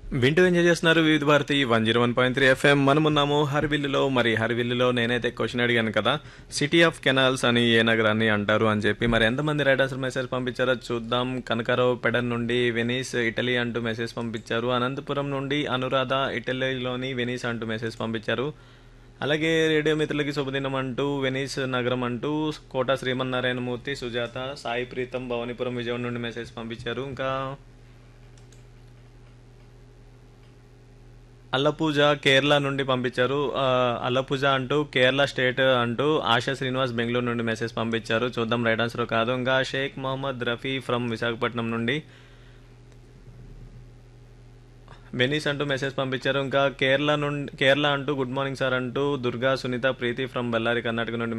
వింటూ ఎంజాయ్ చేస్తున్నారు Vividh Bharati one zero one point three FM మనమున్నాము హరివిల్లులో మరి హరివిల్లులో నేనైతే క్వశ్చన్ అడిగాను కదా సిటీ ఆఫ్ కెనాల్స్ అని ఏ నగరాన్ని అంటారు అని చెప్పి మరి ఎంతమంది రైడర్స్ మెసేజ్ పంపించారో చూద్దాం కనకారావు పెడన్ నుండి వెనీస్ ఇటలీ అంటూ మెసేజ్ పంపించారు అనంతపురం నుండి అనురాధ ఇటలీలోని వెనీస్ అంటూ మెసేజ్ పంపించారు అలాగే రేడియో మిత్రులకి శుభదినం అంటూ వెనీస్ నగరం అంటూ కోట శ్రీమన్నారాయణమూర్తి సుజాత సాయి ప్రీతం భవానీపురం విజయవాడ నుండి మెసేజ్ పంపించారు ఇంకా అల్లపూజ కేరళ నుండి పంపించారు ఆ, అల్లపూజ అంటూ కేరళ స్టేట్ అంటూ ఆశా శ్రీనివాస్ బెంగళూరు నుండి మెసేజ్ పంపించారు చూద్దాం రైట్ ఆన్సర్ కాదు ఇంకా షేక్ మొహమ్మద్ రఫీ ఫ్రమ్ విశాఖపట్నం నుండి వెనీస్ అంటూ మెసేజ్ పంపించారు ఇంకా కేరళ నుండి కేరళ అంటూ గుడ్ మార్నింగ్ సార్ అంటూ దుర్గా సునీత ప్రీతి ఫ్రమ్ బెల్లారి కర్ణాటక నుండి